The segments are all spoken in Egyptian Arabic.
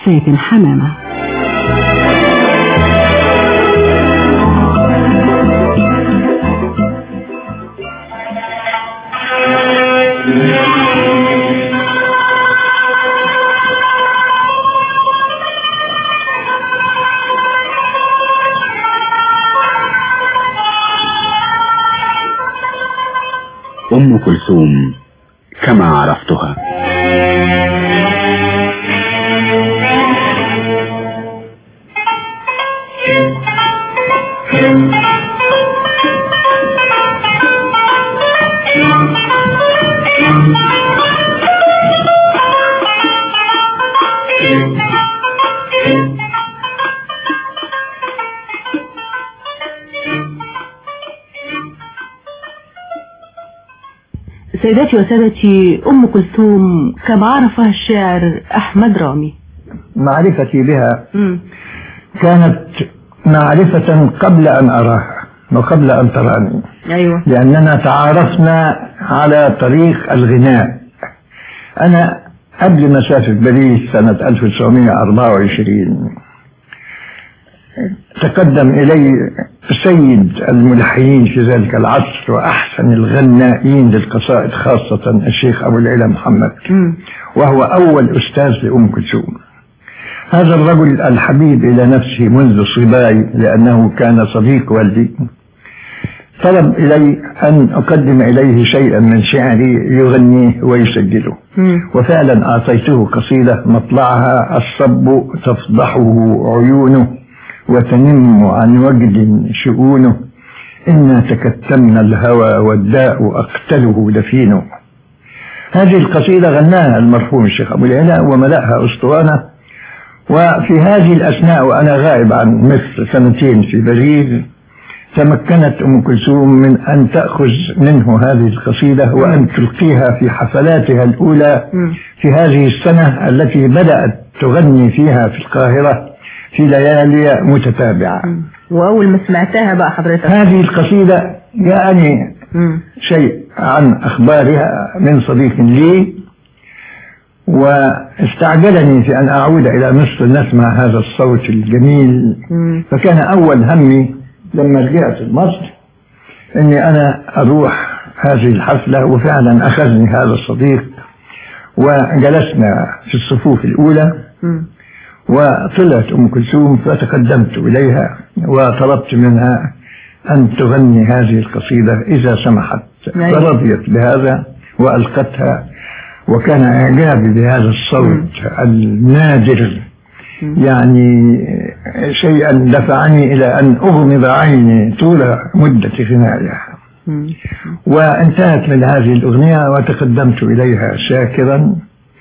فاتن حمامة أم كلثوم كما عرفتها سيداتي وسادتي أم كلثوم كما عرفها الشاعر أحمد رامي معرفتي بها مم. كانت معرفة قبل أن أراها وقبل أن تراني أيوة لأننا تعارفنا على طريق الغناء أنا قبل ما أسافر باريس سنة 1924 تقدم إلي سيد الملحنين في ذلك العصر وأحسن الغنائين للقصائد خاصة الشيخ أبو العلا محمد مم. وهو أول أستاذ لأم كلثوم هذا الرجل الحبيب إلى نفسه منذ صباي لأنه كان صديق والدي طلب إلي أن أقدم إليه شيئا من شعري يغنيه ويسجله مم. وفعلا أعطيته قصيدة مطلعها الصب تفضحه عيونه وتنم عن وجد شؤونه إنا تكتمنا الهوى والداء أقتله دفينه هذه القصيدة غناها المرحوم الشيخ أبو العلاء وملأها أسطوانة وفي هذه الأثناء وأنا غائب عن مصر سنتين في باريس تمكنت أم كلثوم من أن تأخذ منه هذه القصيدة وأن تلقيها في حفلاتها الأولى مم. في هذه السنة التي بدأت تغني فيها في القاهرة في ليالي متتابعة مم. وأول ما سمعتها بقى حضرتك هذه القصيدة يعني مم. شيء عن أخبارها من صديق لي واستعجلني في أن أعود إلى مصر نسمع هذا الصوت الجميل مم. فكان أول همي لما رجعت مصر أني أنا أروح هذه الحفلة وفعلا أخذني هذا الصديق وجلسنا في الصفوف الأولى مم. وطلعت أم كلثوم فتقدمت إليها وطلبت منها أن تغني هذه القصيدة إذا سمحت أيوة. فرضيت بهذا وألقتها وكان إعجابي بهذا الصوت النادر يعني شيئا دفعني إلى أن أغمض عيني طول مدة غنائها مم. وانتهت من هذه الأغنية وتقدمت إليها شاكرا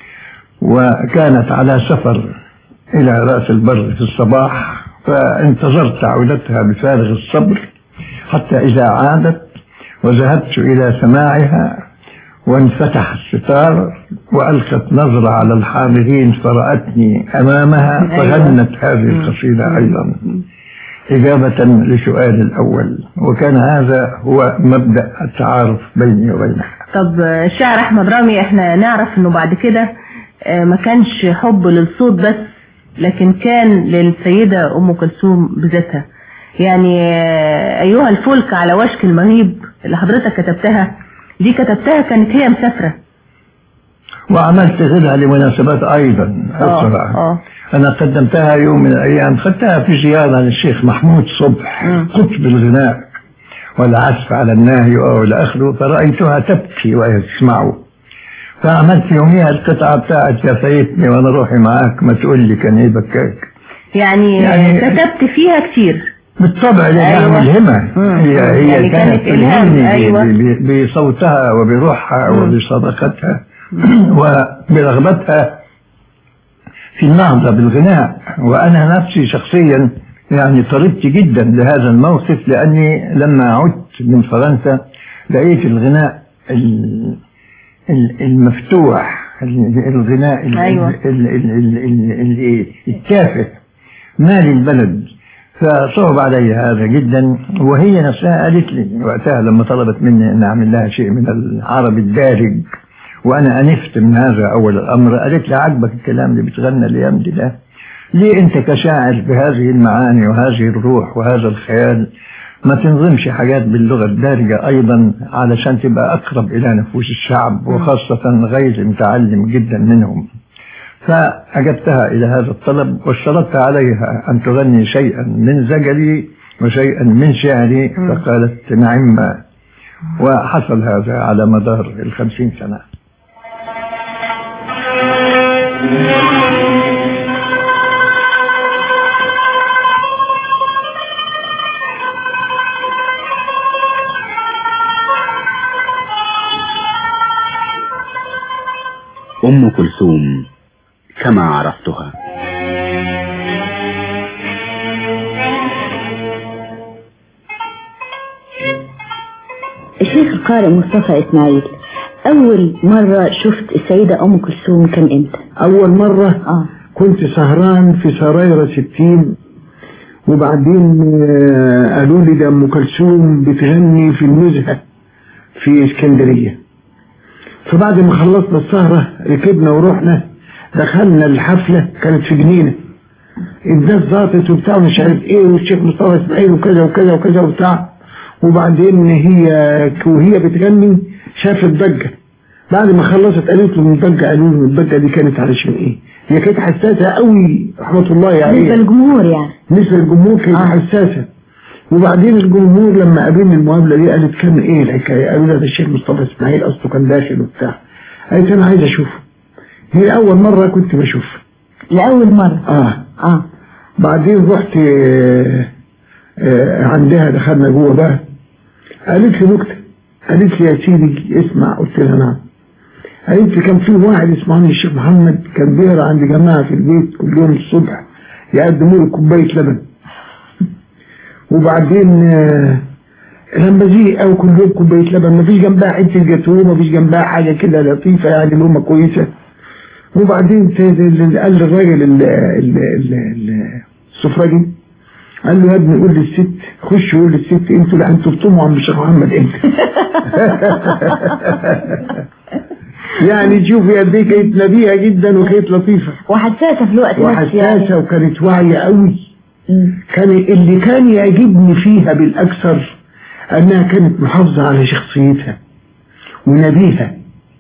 وكانت على سفر إلى رأس البر في الصباح فانتظرت عودتها بفارغ الصبر حتى إذا عادت وذهبت إلى سماعها وانفتح الستار وألقت نظرة على الحاضرين فرأتني أمامها فغنت هذه القصيدة أيضا إجابة لسؤال الأول وكان هذا هو مبدأ التعارف بيني وبينها طب آه، الشاعر أحمد رامي احنا نعرف إنه بعد كده آه، ما كانش حب للصوت بس لكن كان للسيدة أم كلثوم بذاتها يعني آه، أيها الفلك على وشك المغيب اللي حضرتك كتبتها دي كتبتها كانت هي مسافرة وعملت غيرها لمناسبات أيضا اه أخرى اه أنا قدمتها يوم من الأيام خدتها في زيارة للشيخ محمود صبح مم. قطب الغناء والعزف على الناهي وإلى آخره فرأيتها تبكي وهي تسمعه فعملت يوميها القطعة بتاعت يا فايتني وأنا روحي معاك ما تقول لي كان إيه بكاك يعني, يعني- كتبت فيها كتير بالطبع لأنها أيوة. ملهمة مم. هي هي يعني كانت كانت إلهام، تلهمني أيوة. ب- ب- بصوتها وبروحها مم. وبصداقتها وبرغبتها في النهضة بالغناء وأنا نفسي شخصيا يعني طربت جدا لهذا الموقف لأني لما عدت من فرنسا لقيت الغناء ال- ال- المفتوح ال- الغناء ال- أيوة. ال- ال- ال- ال- ال- التافه مال البلد فصعب علي هذا جدا وهي نفسها قالت لي وقتها لما طلبت مني ان اعمل لها شيء من العرب الدارج وانا انفت من هذا اول الامر قالت لي عجبك الكلام اللي بتغنى الايام دي ده ليه انت كشاعر بهذه المعاني وهذه الروح وهذا الخيال ما تنظمش حاجات باللغة الدارجة أيضا علشان تبقى أقرب إلى نفوس الشعب وخاصة غير متعلم جدا منهم فأجبتها إلى هذا الطلب واشترطت عليها أن تغني شيئا من زجلي وشيئا من شعري فقالت نعم وحصل هذا على مدار الخمسين سنة أم كلثوم كما عرفتها الشيخ القارئ مصطفى إسماعيل أول مرة شفت السيدة أم كلثوم كان إمتى؟ أول مرة آه كنت سهران في سرايرة ستين وبعدين آه، قالوا لي ده أم كلثوم بتغني في النزهة في اسكندرية فبعد ما خلصنا السهرة ركبنا ورحنا دخلنا الحفلة كانت في جنينة الناس ضاطت وبتاع مش عارف ايه والشيخ مصطفى اسماعيل وكذا وكذا وكذا وبتاع وبعدين هي وهي بتغني شافت ضجة بعد ما خلصت قالت له الضجة قالوا له الضجة دي كانت علشان ايه هي كانت حساسة قوي رحمة الله بالنسبة عليها للجمهور يعني بالنسبة للجمهور كانت آه. حساسة وبعدين الجمهور لما قابلني المقابلة دي قالت كان ايه الحكاية قالوا لها ده الشيخ مصطفى اسماعيل اصله كان داخل وبتاع قالت انا عايز اشوفه هي اول مرة كنت بشوفه لأول مرة اه آه بعدين رحت آه، آه، عندها دخلنا جوه بقى قالت لي نكتة قالت لي يا سيدي اسمع قلت لها نعم قالت لي كان في واحد اسمه الشيخ محمد كان بيقرا عند جماعة في البيت كل يوم الصبح يقدموا له كوباية لبن وبعدين آه، لما زهق أو كل يوم كوباية لبن مفيش جنبها حتة جاتوه مفيش جنبها حاجة كده لطيفة يعني لقمة كويسة وبعدين ت- ال- قال للراجل ال- ال- ال- ال- السفراجي قال له يا ابني قول للست خش قول للست انتوا اللي هتفطموا عم الشيخ محمد امتى يعني شوفي قد ايه كانت نبيهه جدا وكانت لطيفه وحساسة في الوقت نفسه يعني وحساسه وكانت واعيه قوي مم. كان اللي كان يعجبني فيها بالاكثر انها كانت محافظه على شخصيتها ونبيهه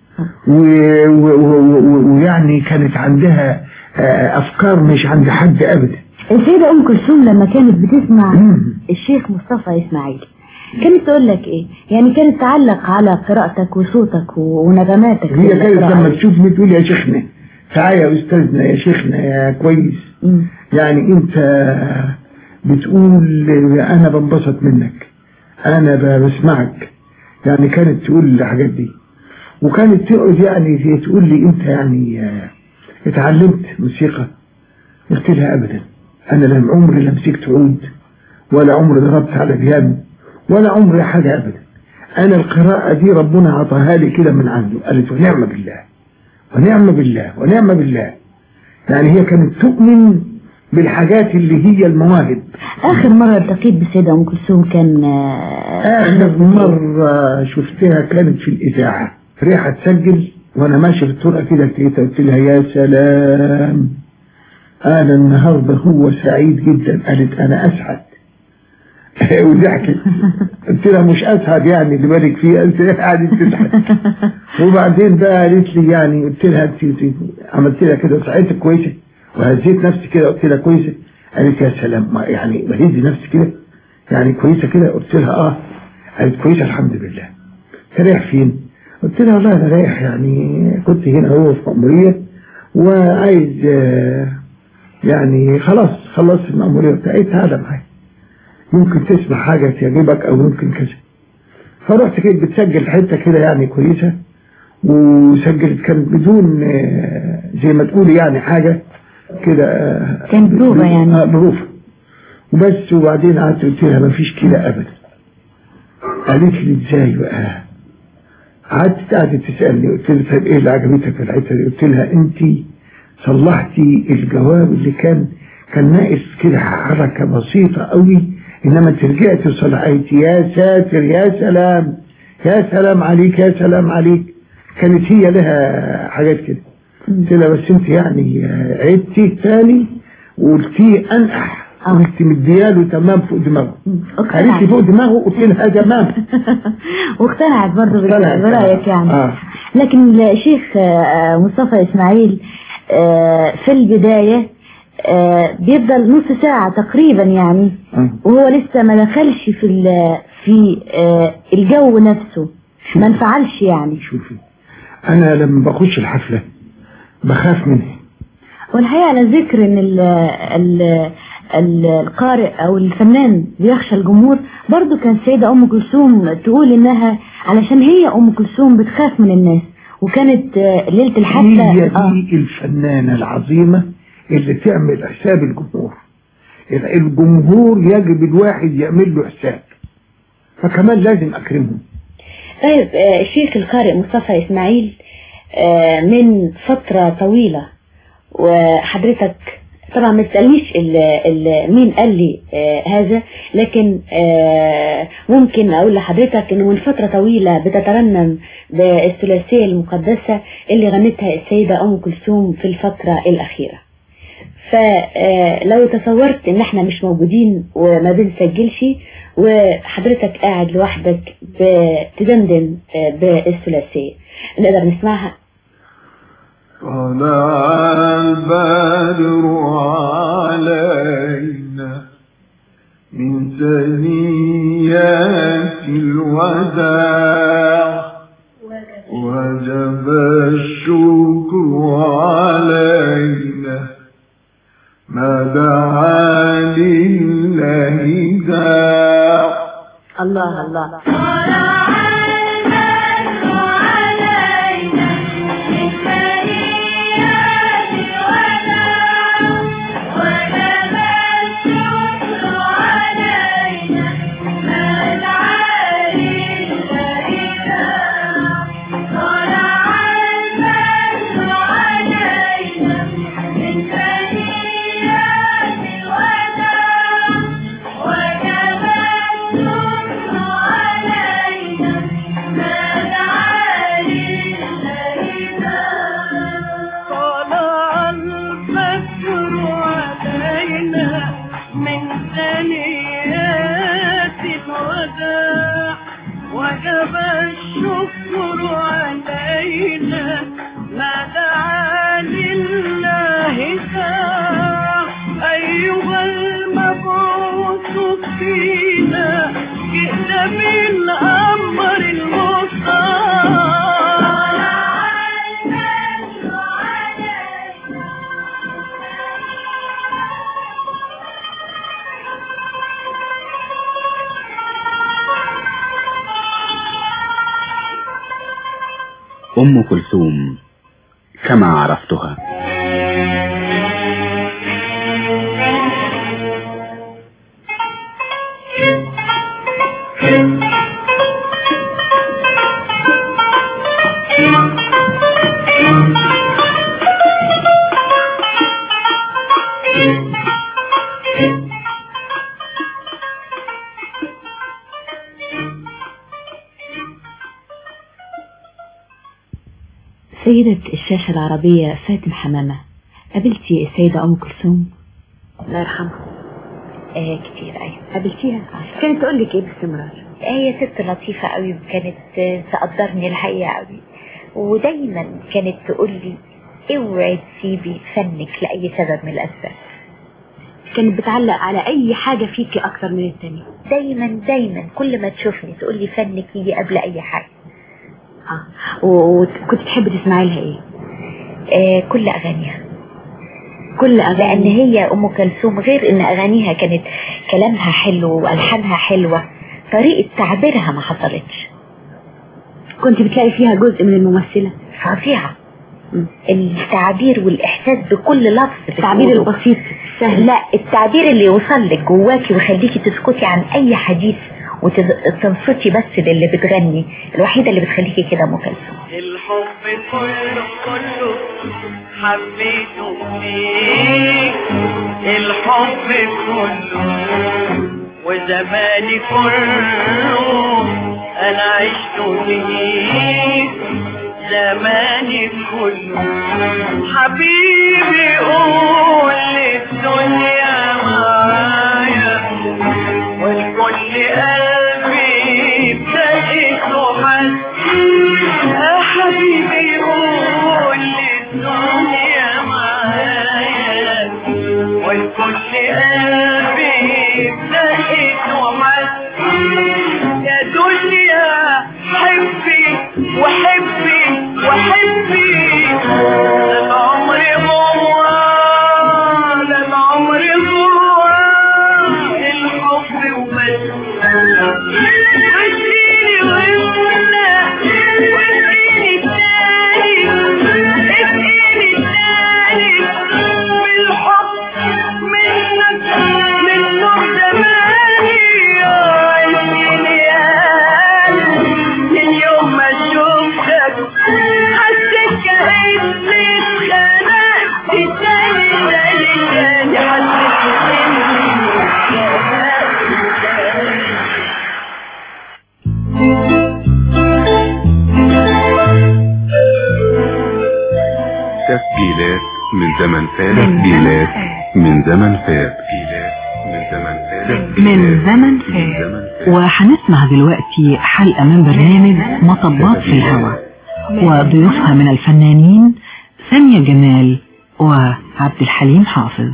و- و- و- و- ويعني كانت عندها آه، افكار مش عند حد ابدا السيدة أم كلثوم لما كانت بتسمع مم. الشيخ مصطفى إسماعيل كانت تقول لك إيه؟ يعني كانت تعلق على قراءتك وصوتك و- ونغماتك هي في كانت القراءة. لما تشوفني تقول يا شيخنا تعالى يا استاذنا يا شيخنا يا كويس مم. يعني انت بتقول انا بنبسط منك انا ب- بسمعك يعني كانت تقول الحاجات دي وكانت تقعد يعني تقول لي انت يعني آه، اتعلمت موسيقى قلت لها ابدا انا لم عمري لا مسكت عود ولا عمري ضربت على بيانو ولا عمري حاجه ابدا انا القراءه دي ربنا عطاها لي كده من عنده قالت ونعم بالله ونعم بالله ونعم بالله يعني هي كانت تؤمن بالحاجات اللي هي المواهب آخر مرة التقيت بالسيدة أم كلثوم كان آه، آخر مرة شفتها كانت في الإذاعة ريحة تسجل وأنا ماشي في الطرقة كده لقيتها قلت لها يا سلام أنا النهاردة هو سعيد جدا قالت أنا أسعد وضحكت قلت لها مش أسعد يعني اللي بالك فيه قلت لها قعدت تضحك وبعدين بقى قالت لي يعني قلت لها انت انت- عملت لها كده صحتك كويسة وهزيت نفسي كده قلت لها كويسة قالت يا سلام ما يعني بهز نفسي كده يعني كويسة كده قلت لها اه قالت كويسة الحمد لله انت رايح فين؟ قلت لها والله انا رايح يعني كنت هنا هو في مأمورية وعايز آه، يعني خلاص خلصت المأمورية بتاعتي تعالى معايا ممكن تسمع حاجة تعجبك او ممكن كذا فرحت كده بتسجل حتة كده يعني كويسة وسجلت كانت بدون آه، زي ما تقولي يعني حاجة كده آه، كان بروفة يعني. اه بروفة وبس وبعدين قعدت قلت لها مفيش كده ابدا قالت لي ازاي بقى قعدت قعدت تسالني قلت لها طيب ايه اللي عجبتك في الحته دي قلت لها انت صلحتي الجواب اللي كان كان ناقص كده حركه بسيطه قوي انما انت رجعتي وصلحتي يا ساتر يا سلام يا سلام عليك يا سلام عليك كانت هي لها حاجات كده قلت لها بس انت يعني عدتي تاني وقلتيه انقح آه. قلت مدياله تمام فوق دماغه قالت لي اقتنعت فوق دماغه قلت لها تمام واقتنعت برضه اقتنعت. برأيك يعني آه. لكن الشيخ آه، مصطفى إسماعيل آه، في البداية آه، بيفضل نص ساعة تقريبا يعني آه. وهو لسه ما دخلش في ال- في آه، الجو نفسه ما انفعلش يعني شوفي انا لما بخش الحفله بخاف منها والحقيقة على ذكر ان ال ال ال- القارئ او الفنان بيخشى الجمهور برضو كان السيدة ام كلثوم تقول انها علشان هي ام كلثوم بتخاف من الناس وكانت آه، ليلة الحفلة هي آه. دي الفنانه العظيمه اللي تعمل حساب الجمهور الجمهور يجب الواحد يعمل له حساب فكمان لازم اكرمهم طيب آه، الشيخ القارئ مصطفى إسماعيل آه، من فترة طويلة وحضرتك طبعا ما تسألنيش ال- ال- مين قال لي آه، هذا لكن آه، ممكن أقول لحضرتك إنه من فترة طويلة بتترنم بالثلاثية المقدسة اللي غنتها السيدة أم كلثوم في الفترة الأخيرة فلو تصورت ان احنا مش موجودين وما بنسجلش وحضرتك قاعد لوحدك بتدندن آه، بالثلاثية نقدر نسمعها طلع البدر علينا من ثنيات الوداع وجب الشكر علينا ما دعا لله داع الله الله طلع الفجر علينا من ثنيات الوداع وجب الشكر علينا ما دعا لله ساع أيها المبعوث فينا جئنا بالأمر المختار أم كلثوم كما عرفتها سيدة الشاشة العربية فاتن حمامة قابلتي السيدة أم كلثوم الله يرحمها آه كتير أيوة قابلتيها كانت تقول لك ايه باستمرار هي ست لطيفة قوي وكانت آه، تقدرني الحقيقة قوي ودايما كانت تقول لي اوعي تسيبي فنك لأي سبب من الأسباب كانت بتعلق على اي حاجة فيكي اكتر من التانية دايما دايما كل ما تشوفني تقول لي فنك يجي قبل أي حاجة اه و- وكنت تحبي تسمعي لها ايه آه كل أغانيها كل لأن اغاني هي أم كلثوم غير إن أغانيها كانت كلامها حلو وألحانها حلوة طريقة تعبيرها ما حصلتش كنت بتلاقي فيها جزء من الممثلة فظيعة مم. التعبير والإحساس بكل لفظ التعبير بتقوله. البسيط السهل لا التعبير اللي يوصل لك جواكي ويخليكي تسكتي عن اي حديث وتنصتي بس للي بتغني الوحيدة اللي بتخليكي كده ام كلثوم الحب كله كله حبيته فيك الحب كله وزماني كله انا عشت فيك زماني كله حبيبي قول للدنيا والكل قلبي بدقت وحس يا دنيا حبي وحبي وحبي لا العمر جوا لا العمر جوا الحب وبس واديني وانت واديني تاني اديني تاني بالحب منك من نور زماني عيني يا قلبي من يوم ما اشوفك حسيت كأني اتخنقت تاني تاني تاني حسيت كأني اتخنقت تاني تسجيلات من زمن فات تسجيلات من زمن فات تسجيلات من زمن فات من زمن من فات زمن فات وهنسمع دلوقتي حلقة من برنامج مطبات في الهوى وضيوفها من الفنانين سامية جمال وعبد الحليم حافظ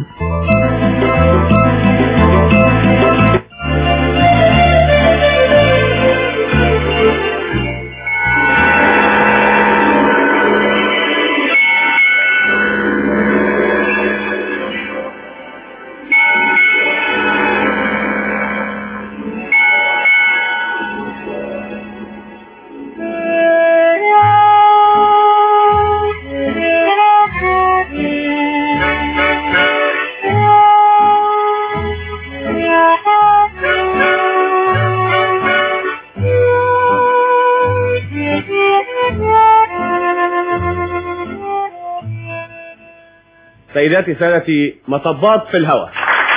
سيداتي سادتي مطبات في الهواء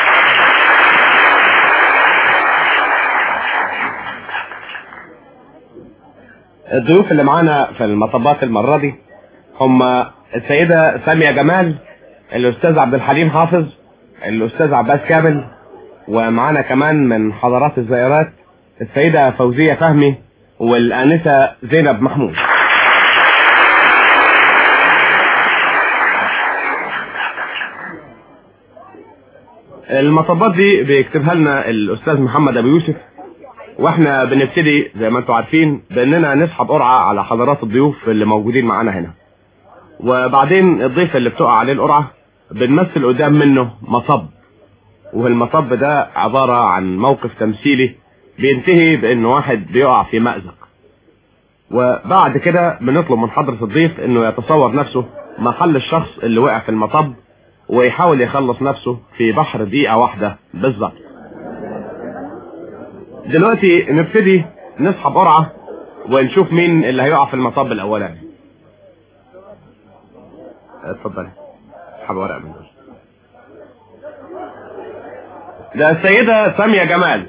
الضيوف اللي معانا في المطبات المرة دي هم السيدة سامية جمال الأستاذ عبد الحليم حافظ الأستاذ عباس كامل ومعانا كمان من حضرات الزائرات السيدة فوزية فهمي والآنسة زينب محمود المطبات دي بيكتبها لنا الاستاذ محمد ابو يوسف واحنا بنبتدي زي ما انتم عارفين باننا نسحب قرعه على حضرات الضيوف اللي موجودين معانا هنا وبعدين الضيف اللي بتقع عليه القرعه بنمثل قدام منه مطب والمطب ده عباره عن موقف تمثيلي بينتهي بان واحد بيقع في مأزق وبعد كده بنطلب من حضرة الضيف انه يتصور نفسه محل الشخص اللي وقع في المطب ويحاول يخلص نفسه في بحر دقيقة واحدة بالظبط دلوقتي نبتدي نسحب قرعة ونشوف مين اللي هيقع في المطب الاولاني اتفضلي اسحب ورقة من دول ده السيدة سامية جمال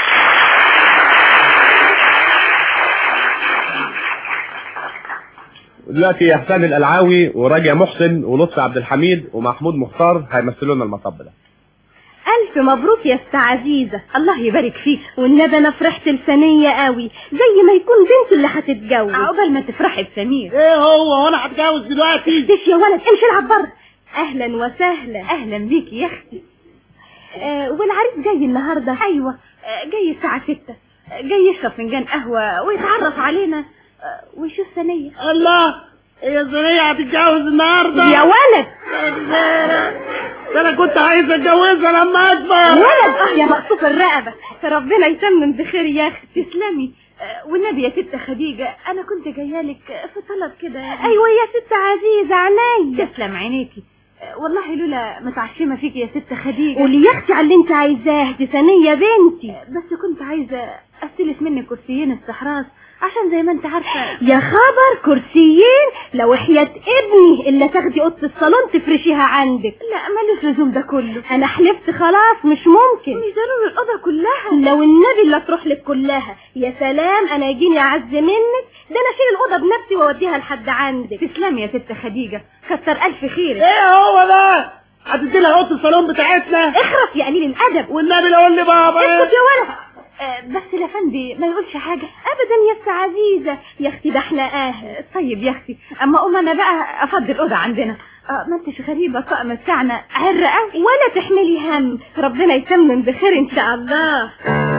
دلوقتي احسان القلعاوي وراجع محسن ولطفي عبد الحميد ومحمود مختار هيمثلوا لنا المطب ده ألف مبروك يا أست عزيزة الله يبارك فيك والنبي أنا فرحت لسنية قوي زي ما يكون بنت اللي هتتجوز عقبال ما تفرحي بسمير ايه هو وانا هتجوز دلوقتي دش يا ولد امشي العب بره أهلا وسهلا أهلا بيكي يا أختي آه والعريس جاي النهاردة أيوة آه جاي الساعة ستة آه جاي يشرب فنجان قهوة ويتعرف علينا آه ويشوف سنية الله هي الزنية هتتجوز النهارده يا ولد ده انا كنت عايز اتجوزها لما اكبر ولد اه يا مقصوف الرقبة ربنا يتمم بخير يا اختي تسلمي آه، والنبي يا ست خديجة أنا كنت جاية لك في طلب كده أيوة يا ست عزيزة عينيا تسلم عينيكي آه، والله لولا متعشمة فيكي يا ست خديجة قولي يا اختي على اللي انت عايزاه دي ثانية بنتي بس كنت عايزة استلف منك كرسيين استحراز عشان زي ما انت عارفة يا خبر كرسيين لو حياة ابني اللي تاخدي اوضه الصالون تفرشيها عندك لا مالوش لزوم ده كله انا حلفت خلاص مش ممكن مش ضروري الاوضه كلها لو النبي اللي تروح لك كلها يا سلام انا يجيني اعز منك ده انا اشيل الاوضه بنفسي واوديها لحد عندك تسلمي يا ست خديجه كتر الف خير ايه هو ده هتدي لها اوضه الصالون بتاعتنا اخرس يا قليل الادب والنبي لو قول لي بابا اسكت يا ولد آه، بس الافندي ما يقولش حاجة ابدا يا ست عزيزة يا اختي ده احنا اهل طيب يا اختي اما قوم انا بقى افضي الاوضة عندنا اه ما انتش غريبة الطقم بتاعنا عر قوي ولا تحملي هم ربنا يتمم بخير ان شاء الله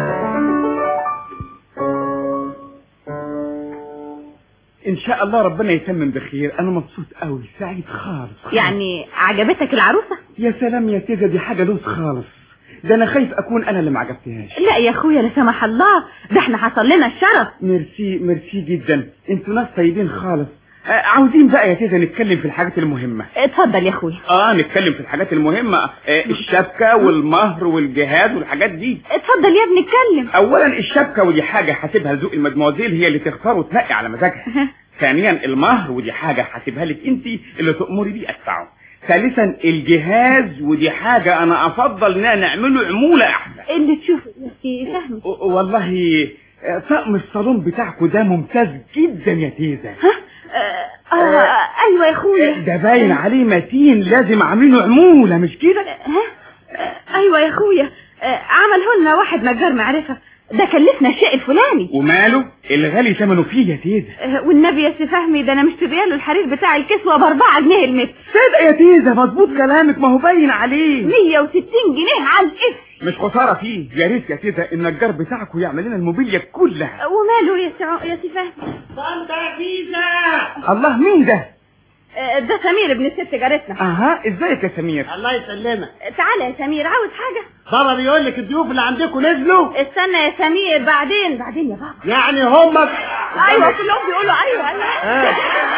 ان شاء الله ربنا يتمم بخير انا مبسوط قوي سعيد خالص يعني عجبتك العروسة يا سلام يا تيجا دي حاجه لوز خالص ده انا خايف اكون انا اللي ما عجبتهاش لا يا اخويا لا سمح الله ده احنا حصل لنا الشرف ميرسي ميرسي جدا انتوا ناس طيبين خالص آه، عاوزين بقى يا تيجا نتكلم في الحاجات المهمه اتفضل يا اخويا اه نتكلم في الحاجات المهمه آه، الشبكه والمهر والجهاز والحاجات دي اتفضل يا ابني اتكلم اولا الشبكه ودي حاجه حاسبها ذوق المدموزيل هي اللي تختار وتنقي على مزاجها ثانيا المهر ودي حاجه حاسبها لك انت اللي تأمري بيه ادفعه ثالثا الجهاز ودي حاجه انا افضل اننا نعمله عموله احسن اللي تشوفه يا اخي فهمي و- والله آه، طقم الصالون بتاعكم ده ممتاز جدا يا تيزا اه, آه ايوه يا اخويا ده باين عليه متين لازم عاملينه عموله مش كده ها آه ايوه يا اخويا آه عمله لنا واحد نجار معرفة ده كلفنا الشيء الفلاني وماله الغالي ثمنه فيه يا تيزا آه والنبي يا سي فهمي ده انا مشتريه له الحرير بتاع الكسوة باربعة جنيه المتر صدق يا تيزا مظبوط كلامك ما هو باين عليه 160 جنيه على الاسم مش خساره فيه يا ريت يا تيزا النجار بتاعكم يعمل لنا الموبيليا كلها وماله يا سع... يا سي فهمي طنطا فيزا الله مين ده آه ده سمير ابن الست جارتنا اها ازيك يا سمير الله يسلمك تعالى يا سمير عاوز حاجة بابا بيقول لك الضيوف اللي عندكم نزلوا استنى يا سمير بعدين بعدين يا بابا يعني هم ايوه كلهم بيقولوا ايوه ايوه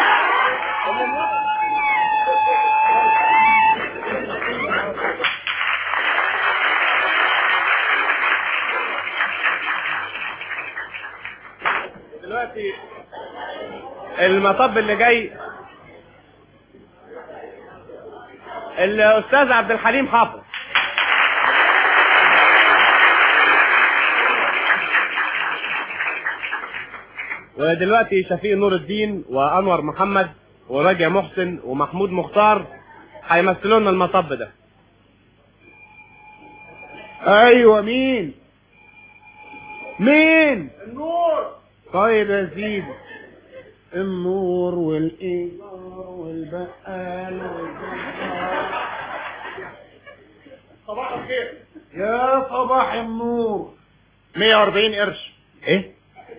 دلوقتي المطب اللي جاي الاستاذ عبد الحليم حافظ ودلوقتي شفيق نور الدين وانور محمد وراجع محسن ومحمود مختار هيمثلوا لنا المطب ده ايوه مين مين النور طيب يا سيدي النور والايجار والبقال والجزار صباح الخير يا صباح النور 140 قرش ايه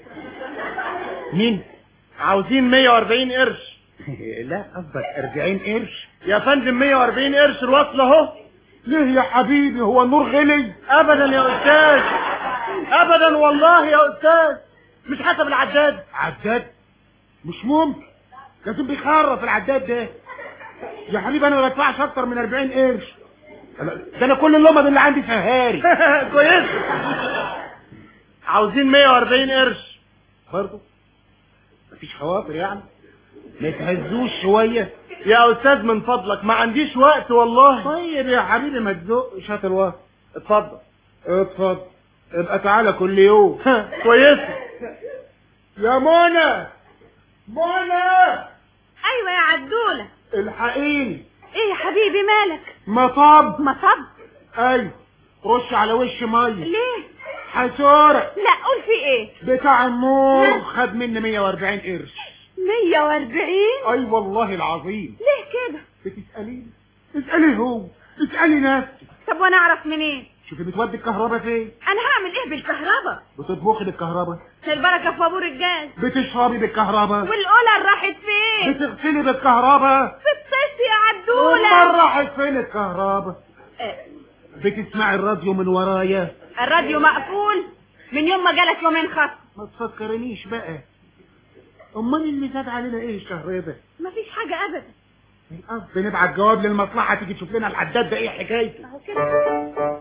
مين عاوزين 140 قرش لا قصدك 40 قرش يا فندم 140 قرش الوصل اهو ليه يا حبيبي هو النور غلي ابدا يا استاذ ابدا والله يا استاذ مش حسب العداد عداد مش ممكن لازم بيخرف العداد ده يا حبيبي انا ما بدفعش اكتر من 40 قرش ده انا كل اللمض اللي عندي فهاري كويس عاوزين 140 قرش برضه مفيش خواطر يعني ما يتهزوش شويه يا استاذ من فضلك ما عنديش وقت والله طيب يا حبيبي ما تزقش هات الوقت اتفضل اتفضل ابقى تعالى كل يوم كويس يا منى منى ايوه يا عدولة الحقيني ايه يا حبيبي مالك مطب مصب ايوه رش على وش ميه ليه حسورة لا قول في ايه بتاع النور خد مني 140 قرش 140 اي والله العظيم ليه كده بتسأليني اسألي هو اسألي نفسك طب وانا اعرف منين شوفي بتودي الكهرباء فين انا هعمل ايه بالكهرباء بتطبخي بالكهرباء البركة في بابور الجاز بتشربي بالكهرباء والقلة راحت فين بتغسلي بالكهرباء في الطيس يا امال عدولة راحت فين الكهرباء آه، بتسمعي الراديو من ورايا الراديو مقفول من يوم ما جالك يومين خط ما تفكرنيش بقى امال اللي زاد علينا ايه الشهر ده مفيش حاجة ابدا القصد نبعت جواب للمصلحة تيجي تشوف لنا الحداد ده ايه حكايته اهو كده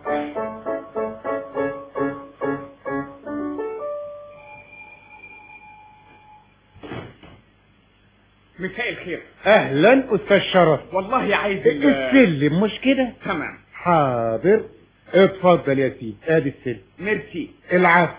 مساء الخير اهلا استاذ شرف والله عايز ال- السلم مش كده تمام حاضر اتفضل يا سيدي ادي السلم ميرسي العفو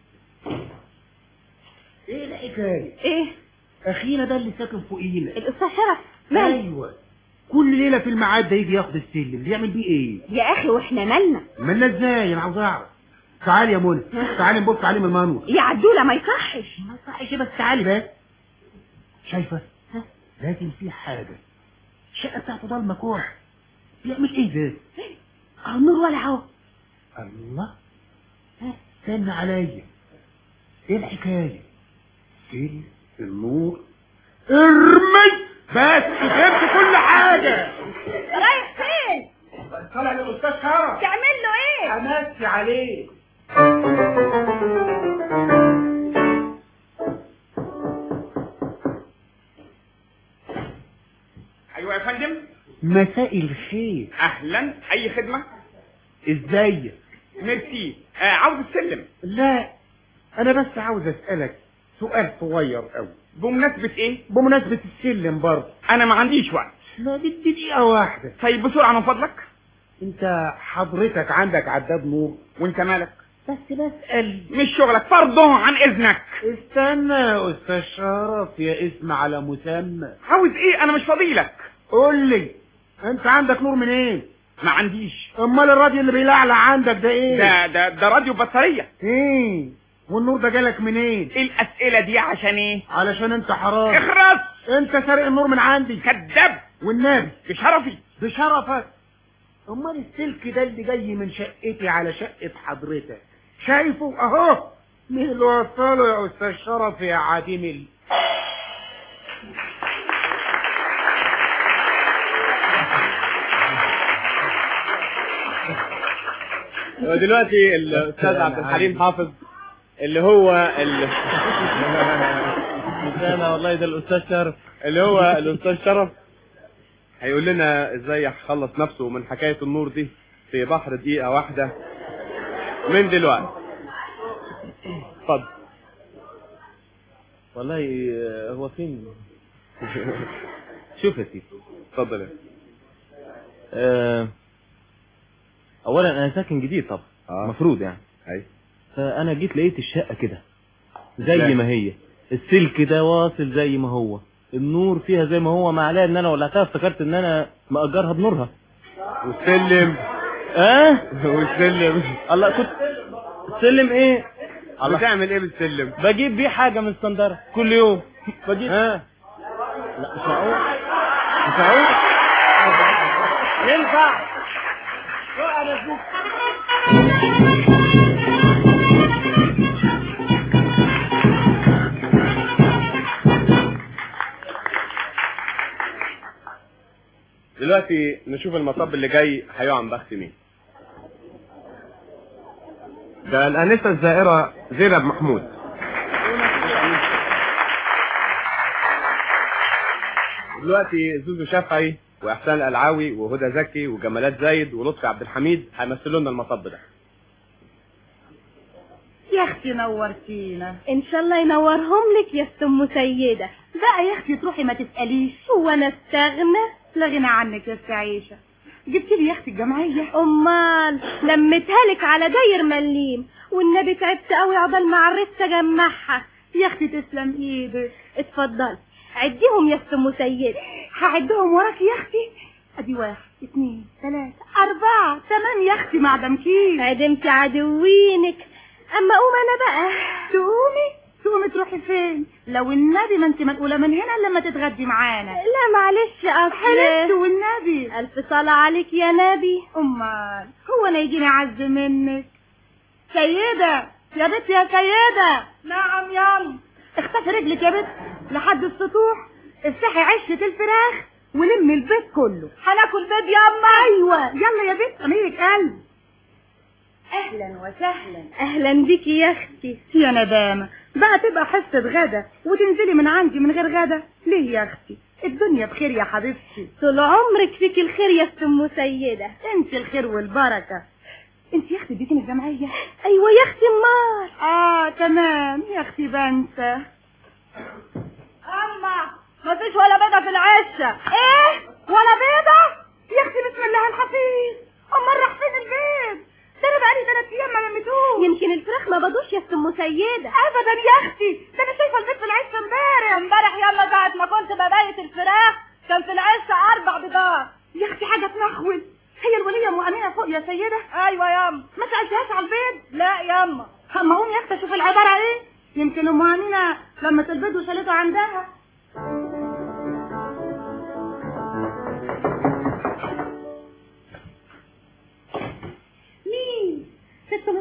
ايه الحكايه ايه اخينا ده اللي ساكن فوقينا الاستاذ شرف مالك ايوه كل ليله في الميعاد ده يجي ياخد السلم بيعمل بيه ايه يا اخي واحنا مالنا مالنا ازاي انا عاوز اعرف تعالي يا منى تعالي نبص عليه من المنور يا عدولة ما يصحش ما صحش بس تعالي بقى شايفه لازم في حاجه الشقه بتاعته ضلمه كوح بيعمل ايه ده اهو النور ولع اهو الله استنى عليا ايه الحكايه سيل النور ارمي بس جبت كل حاجه رايح فين طالع للاستاذ كرم تعمل له ايه امسي عليه ايوه يا فندم مساء الخير اهلا اي خدمه ازيك ميرسي آه عاوز السلم لا انا بس عاوز اسالك سؤال صغير قوي بمناسبه ايه بمناسبه السلم برضه انا ما عنديش وقت لا بدي دقيقه واحده طيب بسرعه من فضلك انت حضرتك عندك عداد نور وانت مالك بس بسأل مش شغلك فرضه عن اذنك استنى يا استاذ شرف يا اسم على مسمى عاوز ايه انا مش فضيلك قول لي انت عندك نور منين ما عنديش امال الراديو اللي بيلعلع عندك ده ايه ده ده ده راديو بطاريه ايه والنور ده جالك منين ايه الاسئله دي عشان ايه علشان انت حرام اخرس انت سارق النور من عندي كذاب والنبي بشرفي بشرفك امال السلك ده اللي جاي من شقتي على شقة حضرتك شايفه اهو مين اللي وصله يا استاذ شرف يا عديم ال... ودلوقتي الاستاذ عبد الحليم حافظ اللي هو ال... مش انا والله ده الاستاذ شرف اللي هو الاستاذ شرف هيقول لنا ازاي يخلص نفسه من حكايه النور دي في بحر دقيقه واحده من دلوقتي اتفضل والله آه، هو فين شوف يا سيدي اتفضل يا آه، اولا انا ساكن جديد طبعا آه. مفروض يعني اي فانا جيت لقيت الشقه كده زي ازاي؟ ما هي السلك ده واصل زي ما هو النور فيها زي ما هو ما عليها ان انا ولعتها افتكرت ان انا مأجرها بنورها والسلم اه والسلم الله كنت السلم ايه الله بتعمل ايه بالسلم بجيب بيه حاجه من اسكندريه كل يوم بجيب ها لا مش معقول مش معقول ينفع شو انا اشوف دلوقتي نشوف المطب اللي جاي هيقع عن بخت مين ده الانسه الزائره زينب محمود دلوقتي زوزو شافعي واحسان القلعاوي وهدى زكي وجمالات زايد ولطفي عبد الحميد هيمثلوا لنا المطب ده يا اختي نورتينا ان شاء الله ينورهم لك يا ام سيده بقى يا اختي تروحي ما تساليش هو انا استغنى لا غنى عنك يا استاذ عيشه جبت لي يا اختي الجمعيه امال لميتها لك على داير مليم والنبي تعبت قوي عقبال ما عرفت اجمعها يا اختي تسلم ايدك اتفضلي عديهم يا ام سيده هعدهم وراك يا اختي ادي واحد اثنين ثلاثة أربعة تمام يا أختي مع دمكين عدمت عدوينك أما قوم أنا بقى تقومي تقومي تروحي فين لو النبي ما انت منقولة من هنا إلا لما تتغدي معانا لا معلش أصل حلفت والنبي ألف صلاة عليك يا نبي أمال هو أنا يجيني عز منك سيدة يا بنت يا سيدة نعم يلا اختفي رجلك يا بنت لحد السطوح افتحي عشة الفراخ ولمي البيت كله هناكل بيض ياما ايوه يلا يا بنت اميرك قلب اهلا وسهلا اهلا بيكي يا اختي يا ندامة بقى تبقى حصة غدا وتنزلي من عندي من غير غدا ليه يا اختي الدنيا بخير يا حبيبتي طول عمرك فيك الخير يا ست ام سيدة انت الخير والبركة انت يا اختي اديتيني الجمعية ايوه يا اختي امال اه تمام يا اختي بنسى اما مفيش ولا بيضة في العشة ايه ولا بيضة يا اختي بسم الله الحفيظ امال راح فين البيض ده انا بقالي ثلاث ايام ما لميتوش يمكن الفراخ ما بدوش يا ام سيدة ابدا يا اختي ده انا شايفه البيض في العشة امبارح امبارح يلا ساعة ما كنت ببيت الفراخ كان في العشة اربع بيضات يا اختي حاجة تنخول هي الولية مؤمنة فوق يا سيدة ايوه ياما ما سألتهاش على البيض لا ياما اما قوم يا اختي اشوف العبارة ايه يمكن ام امينة لما البيض وشالته عندها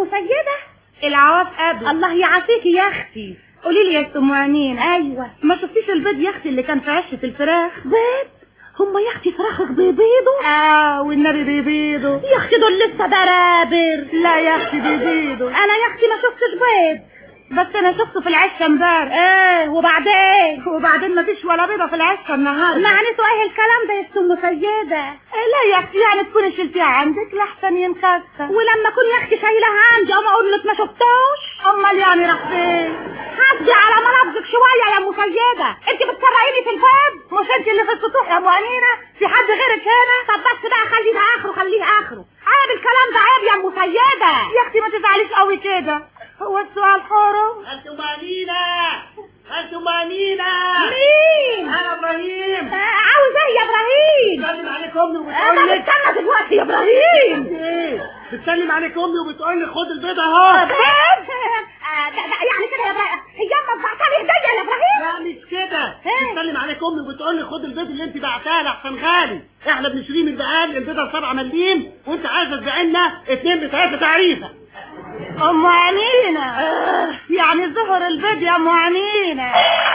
ام سيدة العواف قبل الله يعافيكي يا اختي قولي لي يا ام امين ايوه ما شفتيش البيض يا اختي اللي كان في عشه الفراخ بيض هم يا اختي فراخك بيبيضوا اه والنبي بيبيضوا يا اختي دول لسه برابر لا يا اختي بيبيضوا انا يا اختي ما شفتش بيض بس انا شفته في العشه امبارح ايه وبعدين وبعدين ما فيش ولا بيضه في العشه النهارده معناته ايه الكلام ده يا ام سيده إيه لا يا اختي يعني تكوني شلتيها عندك لحسن ينكسر ولما اكون يا اختي شايلها عندي اقوم اقول لك ما شفتوش امال يعني راح فين حدي على ملابسك شويه يا ام سيده انت بتسرقيني في الباب مش انت اللي في السطوح يا ام امينه في حد غيرك هنا طب بس بقى خليه ده اخره خليه اخره عيب الكلام ده عيب يا ام سيده يا اختي ما تزعليش قوي كده هو السؤال حرم انتم مانينا انتم مانينا مين انا ابراهيم عاوز ايه يا ابراهيم بتسلم عليك امي طب وبتقول لك استنى دلوقتي يا ابراهيم ايه بتسلم عليك امي وبتقول لي خد البيض اهو بيض آه، ده- ده يعني كده يا ابراهيم هي امك بعتلي هديه يا ابراهيم لا مش كده بتسلم عليك امي وبتقول لي خد البيض اللي انت بعتها لحسن غالي احنا بنشتريه من بقال البيضه بسبعة مليم وانت عايزه تبيع لنا اتنين بتلاته تعريفه ام امينه يعني ظهر البيض يا ام امينه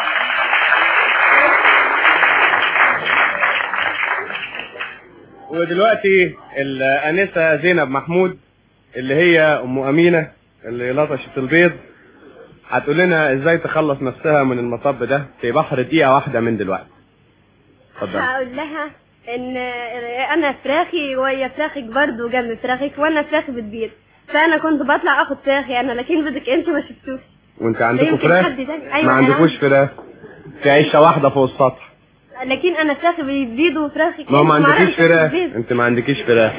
ودلوقتي الانسه زينب محمود اللي هي ام امينه اللي لطشت البيض هتقول لنا ازاي تخلص نفسها من المطب ده في بحر دقيقه واحده من دلوقتي اتفضل هقول لها ان انا فراخي وهي فراخك برضو جنب فراخك وانا فراخي بتبيض فانا كنت بطلع اخد فراخي انا لكن بدك انت ما شفتوش وانت عندكم يمكن فراخ حد تاني. ما أيوة، أنا عندكوش فراخ في عيشه واحده فوق السطح لكن انا فراخي بتبيض وفراخك ما هو ما أنت عندكيش معرفش فراخ بتبيض. انت ما عندكيش فراخ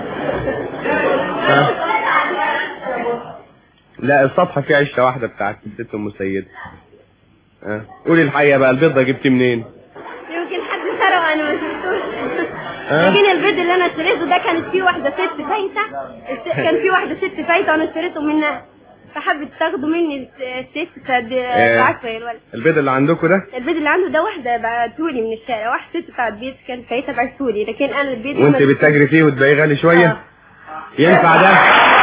ها؟ لا السطح فيه عيشه واحده بتاعت الست ام سيد ها قولي الحقيقه بقى البيض ده جبتيه منين يمكن حد سرقه انا ما شفتوش ها؟ لكن البيض اللي انا اشتريته ده كانت فيه واحده ست فايته الس- كان فيه واحده ست فايته وانا اشتريته منها فحبت تاخده مني الست فبعت الولد البيض اللي عندكم ده البيض اللي عنده ده واحدة بعتولي من الشارع واحدة ست بتاعت بيت كان ساعتها بعتولي لكن انا البيض وانت ما- بتتاجري فيه وتبيعيه غالي شويه ينفع ده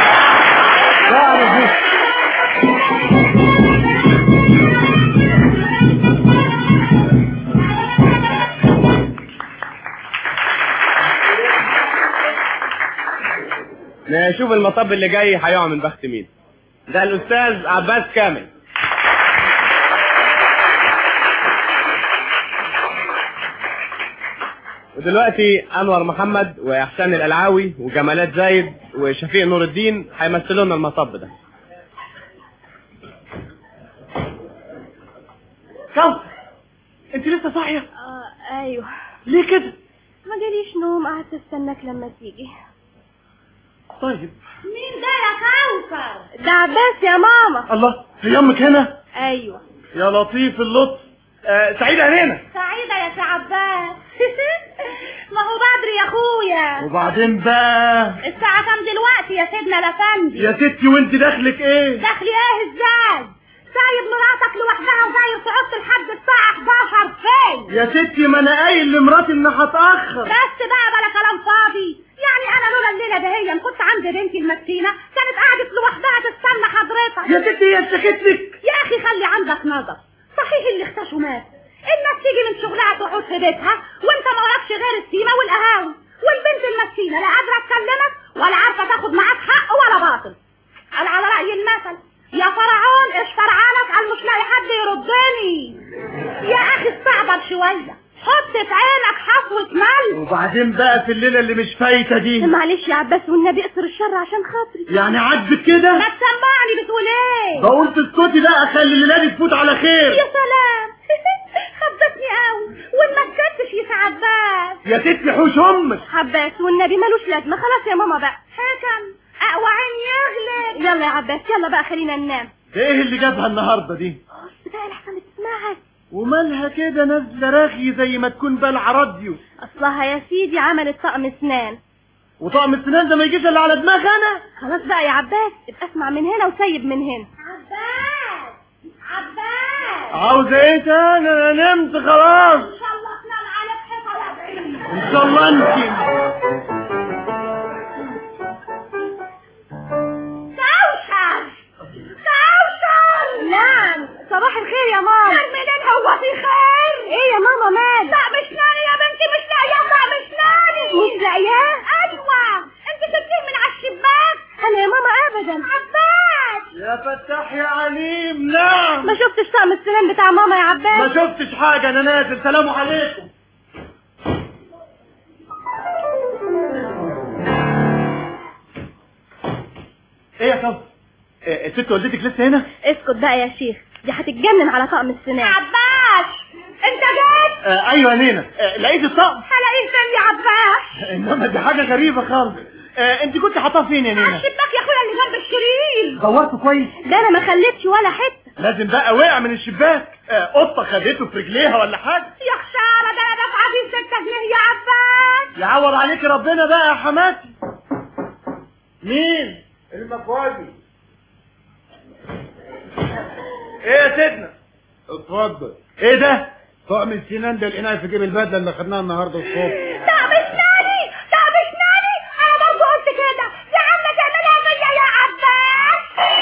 نشوف المطب اللي جاي هيقع من بخت مين ده الاستاذ عباس كامل ودلوقتي انور محمد واحسان الالعاوي وجمالات زايد وشفيق نور الدين هيمثلوا لنا المطب ده كوثر انت لسه صاحيه اه ايوه ليه كده ما جاليش نوم قعدت استناك لما تيجي طيب مين ده يا كوثر ده عباس يا ماما الله هي امك هنا ايوه يا لطيف اللطف آه سعيد علينا سعيدة يا سي عباس ما هو بدري يا اخويا وبعدين بقى الساعة كام دلوقتي يا سيدنا الافندي يا ستي وانت دخلك ايه دخلي ايه ازاي سايب مراتك لوحدها وداير تحط لحد الساعة 11 فين يا ستي ما انا قايل لمراتي اني هتاخر بس بقى بلا كلام فاضي يعني انا لولا الليلة دهيا كنت عند بنتي المسكينة كانت قعدت لوحدها تستنى حضرتك يا ستي هي اشتكت لك يا اخي خلي عندك نظر صحيح اللي اختشوا مات الناس تيجي من شغلها تقعد في بيتها وانت ما وراكش غير السيمة والقهاوي والبنت المسكينة لا قادرة تكلمك ولا عارفة تاخد معاك حق ولا باطل قال على رأي المثل يا فرعون ايش فرعانك قال مش لاقي حد يردني يا اخي استعبر شوية حط في عينك حصوة ملح وبعدين بقى في الليله اللي مش فايته دي معلش يا عباس والنبي اقصر الشر عشان خاطري يعني عاجبك كده ما تسمعني بتقول ايه بقول تسكتي بقى خلي الليله دي تفوت على خير يا سلام خبتني قوي وان ما سكتش يا عباس يا ستي حوش امك عباس والنبي ملوش لازمة خلاص يا ماما بقى حكم اقوى عين يغلب يلا يا عباس يلا بقى خلينا ننام ده ايه اللي جابها النهارده دي بتاع الاحسن تسمعها ومالها كده نازله راخي زي ما تكون بلع راديو اصلها يا سيدي عملت طقم اسنان وطقم السنان ده ما يجيش الا على دماغ انا خلاص بقى يا عباس ابقى اسمع من هنا وسيب من هنا عباس عباس عاوز ايه تاني انا نمت خلاص ان شاء الله تنام عليك حيطه وابعين ان شاء الله انت دوشة ابدا عباس يا فتاح يا عليم نعم ما شفتش طقم السنان بتاع ماما يا ما عباس شفتش حاجة أنا نازل سلام عليكم إيه يا صبر؟ إيه، الست والدتك لسه هنا؟ اسكت بقى يا شيخ دي هتتجنن على طقم السنان عباس انت جيت آه أيوة يا نينا آه لقيت الطقم هلاقيه فين يا عباس إنما دي حاجة غريبة خالص آه أنت كنت حاطاه فين يا نينا؟ الشباك يا اخويا اللي جنب الشرير دورته كويس ده انا ما خليتش ولا حته لازم بقى وقع من الشباك آه قطة خدته في رجليها ولا حاجة يا خساره ده انا دافعه فيه 6 جنيه يا عباس يعور عليك ربنا بقى يا حماتي مين؟ المكواجي ايه يا سيدنا؟ اتفضل ايه ده؟ طقم السنان ده لقيناه في جيب البدله اللي خدناها النهارده الصبح طقم اسناني طقم اسناني انا برضه قلت كده يا عم تعملها فيا يا عباس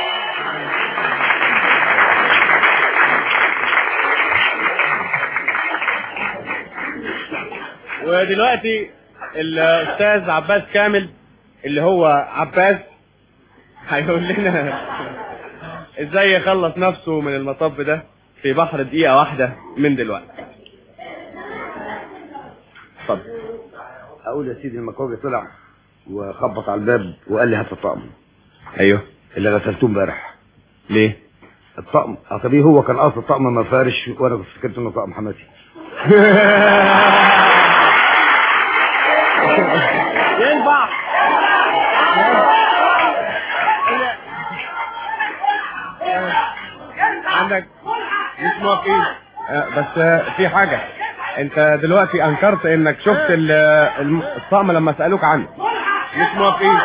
ودلوقتي الاستاذ عباس كامل اللي هو عباس هيقول لنا ازاي يخلص نفسه من المطب ده في بحر دقيقة واحدة من دلوقتي اتفضل اقول يا سيدي المكواجي طلع وخبط على الباب وقال لي هات الطقم ايوه اللي غسلتوه امبارح ليه الطقم اصلي هو كان قاصد طقم مفارش وانا كنت فكرت انه طقم حماتي ينفع عندك مش موافقين آه، بس آه، في حاجة انت دلوقتي انكرت انك شفت ال- الم- الطقم لما سألوك عنه مش موافقين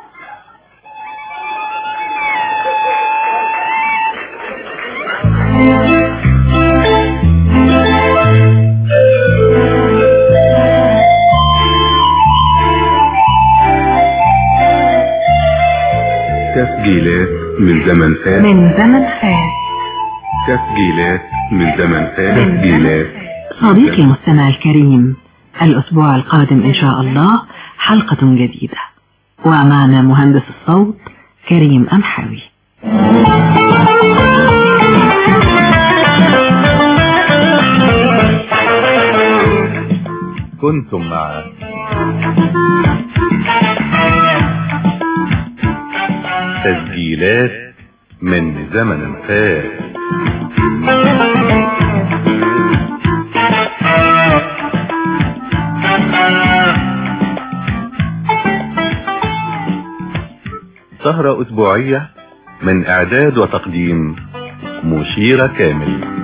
تسجيلات من زمن فات من زمن فات تسجيلات من زمن فات تسجيلات صديقي المستمع الكريم الأسبوع القادم إن شاء الله حلقة جديدة ومعنا مهندس الصوت كريم أمحاوي كنتم مع تسجيلات من زمن فات سهرة أسبوعية من إعداد وتقديم مشيرة كامل